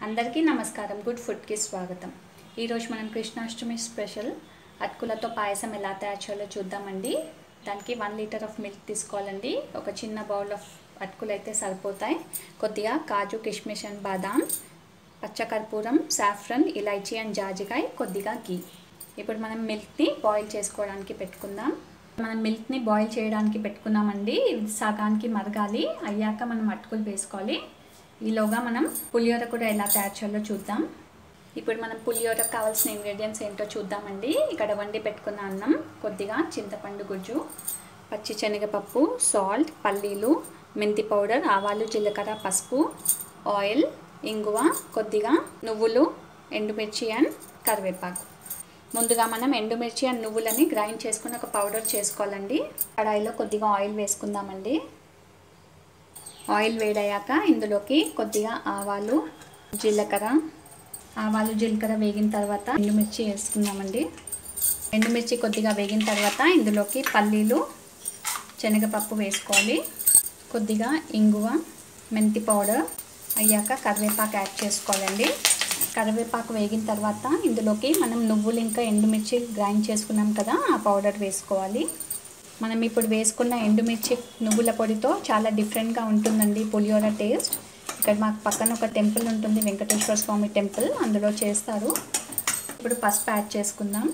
అందరికీ నమస్కారం గుడ్ ఫుడ్కి స్వాగతం ఈరోజు మనం కృష్ణాష్టమి స్పెషల్ అటుకులతో పాయసం ఎలా తయారు చేయాలో చూద్దామండి దానికి వన్ లీటర్ ఆఫ్ మిల్క్ తీసుకోవాలండి ఒక చిన్న బౌల్ ఆఫ్ అటుకులు అయితే సరిపోతాయి కొద్దిగా కాజు కిష్మిష్ అండ్ బాదాం పచ్చకర్పూరం సాఫ్రన్ ఇలైచీ అండ్ జాజికాయ కొద్దిగా గీ ఇప్పుడు మనం మిల్క్ని బాయిల్ చేసుకోవడానికి పెట్టుకుందాం మనం మిల్క్ని బాయిల్ చేయడానికి పెట్టుకున్నామండి ఇది సగానికి మరగాలి అయ్యాక మనం అటుకులు వేసుకోవాలి ఈలోగా మనం పులిహోర కూడా ఎలా తయారు చేయాలో చూద్దాం ఇప్పుడు మనం పులిహోరకు కావాల్సిన ఇంగ్రీడియంట్స్ ఏంటో చూద్దామండి ఇక్కడ వండి పెట్టుకున్న అన్నం కొద్దిగా చింతపండు గుజ్జు పచ్చి శనగపప్పు సాల్ట్ పల్లీలు మెంతి పౌడర్ ఆవాలు జీలకర్ర పసుపు ఆయిల్ ఇంగువ కొద్దిగా నువ్వులు ఎండుమిర్చి అండ్ కరివేపాకు ముందుగా మనం ఎండుమిర్చి అండ్ నువ్వులని గ్రైండ్ చేసుకుని ఒక పౌడర్ చేసుకోవాలండి కడాయిలో కొద్దిగా ఆయిల్ వేసుకుందామండి ఆయిల్ వేడయ్యాక ఇందులోకి కొద్దిగా ఆవాలు జీలకర్ర ఆవాలు జీలకర్ర వేగిన తర్వాత ఎండుమిర్చి వేసుకుందామండి ఎండుమిర్చి కొద్దిగా వేగిన తర్వాత ఇందులోకి పల్లీలు శనగపప్పు వేసుకోవాలి కొద్దిగా ఇంగువ మెంతి పౌడర్ అయ్యాక కరివేపాకు యాడ్ చేసుకోవాలండి కరివేపాకు వేగిన తర్వాత ఇందులోకి మనం నువ్వులు ఇంకా ఎండుమిర్చి గ్రైండ్ చేసుకున్నాం కదా ఆ పౌడర్ వేసుకోవాలి మనం ఇప్పుడు వేసుకున్న ఎండుమిర్చి నువ్వుల పొడితో చాలా డిఫరెంట్గా ఉంటుందండి పులిహోర టేస్ట్ ఇక్కడ మాకు పక్కన ఒక టెంపుల్ ఉంటుంది వెంకటేశ్వర స్వామి టెంపుల్ అందులో చేస్తారు ఇప్పుడు పసుపు యాడ్ చేసుకుందాం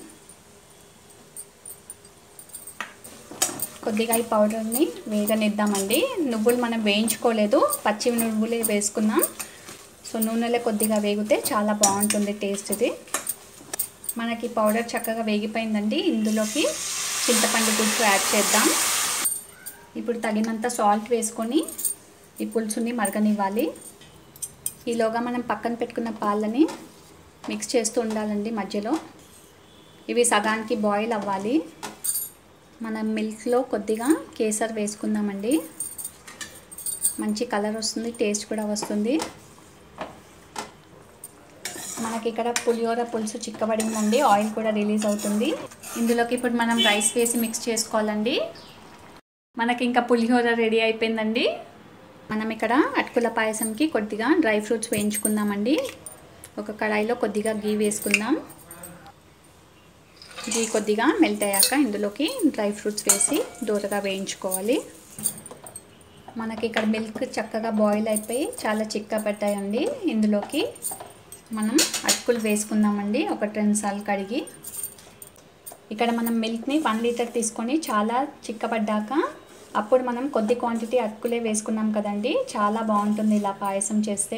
కొద్దిగా ఈ పౌడర్ని వేగనిద్దామండి నువ్వులు మనం వేయించుకోలేదు పచ్చి నువ్వులే వేసుకున్నాం సో నూనెలో కొద్దిగా వేగితే చాలా బాగుంటుంది టేస్ట్ ఇది మనకి పౌడర్ చక్కగా వేగిపోయిందండి ఇందులోకి చింతపండు గుజ్జు యాడ్ చేద్దాం ఇప్పుడు తగినంత సాల్ట్ వేసుకొని ఈ పులుసుని మరగనివ్వాలి ఈలోగా మనం పక్కన పెట్టుకున్న పాలని మిక్స్ చేస్తూ ఉండాలండి మధ్యలో ఇవి సగానికి బాయిల్ అవ్వాలి మనం మిల్క్లో కొద్దిగా కేసర్ వేసుకుందామండి మంచి కలర్ వస్తుంది టేస్ట్ కూడా వస్తుంది మనకి ఇక్కడ పులిహోర పులుసు చిక్కబడిందండి ఆయిల్ కూడా రిలీజ్ అవుతుంది ఇందులోకి ఇప్పుడు మనం రైస్ వేసి మిక్స్ చేసుకోవాలండి మనకి ఇంకా పులిహోర రెడీ అయిపోయిందండి మనం ఇక్కడ అటుకుల పాయసంకి కొద్దిగా డ్రై ఫ్రూట్స్ వేయించుకుందామండి ఒక కడాయిలో కొద్దిగా గీ వేసుకుందాం గీ కొద్దిగా మెల్ట్ అయ్యాక ఇందులోకి డ్రై ఫ్రూట్స్ వేసి దూరగా వేయించుకోవాలి మనకి ఇక్కడ మిల్క్ చక్కగా బాయిల్ అయిపోయి చాలా చిక్క పెట్టాయండి ఇందులోకి మనం అటుకులు వేసుకుందామండి ఒక రెండు సార్లు కడిగి ఇక్కడ మనం మిల్క్ని వన్ లీటర్ తీసుకొని చాలా చిక్కబడ్డాక అప్పుడు మనం కొద్ది క్వాంటిటీ అటుకులే వేసుకున్నాం కదండి చాలా బాగుంటుంది ఇలా పాయసం చేస్తే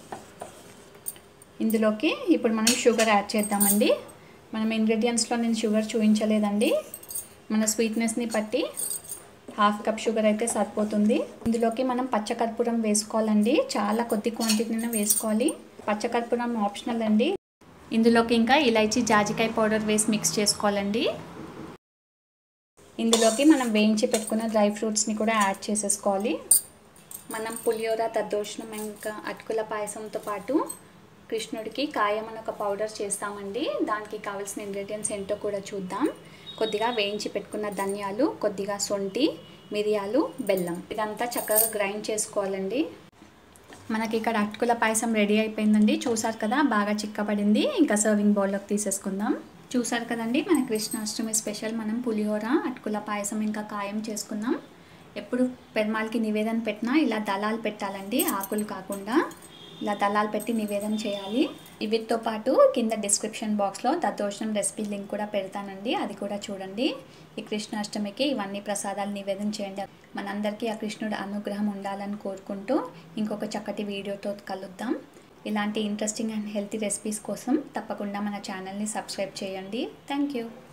ఇందులోకి ఇప్పుడు మనం షుగర్ యాడ్ చేద్దామండి మనం ఇంగ్రీడియంట్స్లో నేను షుగర్ చూపించలేదండి మన స్వీట్నెస్ని బట్టి హాఫ్ కప్ షుగర్ అయితే సరిపోతుంది ఇందులోకి మనం పచ్చకర్పూరం వేసుకోవాలండి చాలా కొద్ది క్వాంటిటీనే వేసుకోవాలి పచ్చకర్పూరం ఆప్షనల్ అండి ఇందులోకి ఇంకా ఇలైచీ జాజికాయ పౌడర్ వేసి మిక్స్ చేసుకోవాలండి ఇందులోకి మనం వేయించి పెట్టుకున్న డ్రై ఫ్రూట్స్ని కూడా యాడ్ చేసేసుకోవాలి మనం పులిహోర దద్దోషణం ఇంకా అటుకుల పాయసంతో పాటు కృష్ణుడికి కాయం అని ఒక పౌడర్ చేస్తామండి దానికి కావాల్సిన ఇంగ్రీడియంట్స్ ఏంటో కూడా చూద్దాం కొద్దిగా వేయించి పెట్టుకున్న ధనియాలు కొద్దిగా సొంటి మిరియాలు బెల్లం ఇదంతా చక్కగా గ్రైండ్ చేసుకోవాలండి మనకి ఇక్కడ అటుకుల పాయసం రెడీ అయిపోయిందండి చూసారు కదా బాగా చిక్కబడింది ఇంకా సర్వింగ్ బౌల్లోకి తీసేసుకుందాం చూసారు కదండి మన కృష్ణాష్టమి స్పెషల్ మనం పులిహోర అటుకుల పాయసం ఇంకా కాయం చేసుకుందాం ఎప్పుడు పెరుమాళ్ళకి నివేదన పెట్టినా ఇలా దళాలు పెట్టాలండి ఆకులు కాకుండా ఇలా దళాలు పెట్టి నివేదన చేయాలి వీటితో పాటు కింద డిస్క్రిప్షన్ బాక్స్లో దద్దోషణం రెసిపీ లింక్ కూడా పెడతానండి అది కూడా చూడండి ఈ కృష్ణాష్టమికి ఇవన్నీ ప్రసాదాలు నివేదన చేయండి మనందరికీ ఆ కృష్ణుడు అనుగ్రహం ఉండాలని కోరుకుంటూ ఇంకొక చక్కటి వీడియోతో కలుద్దాం ఇలాంటి ఇంట్రెస్టింగ్ అండ్ హెల్తీ రెసిపీస్ కోసం తప్పకుండా మన ఛానల్ని సబ్స్క్రైబ్ చేయండి థ్యాంక్ యూ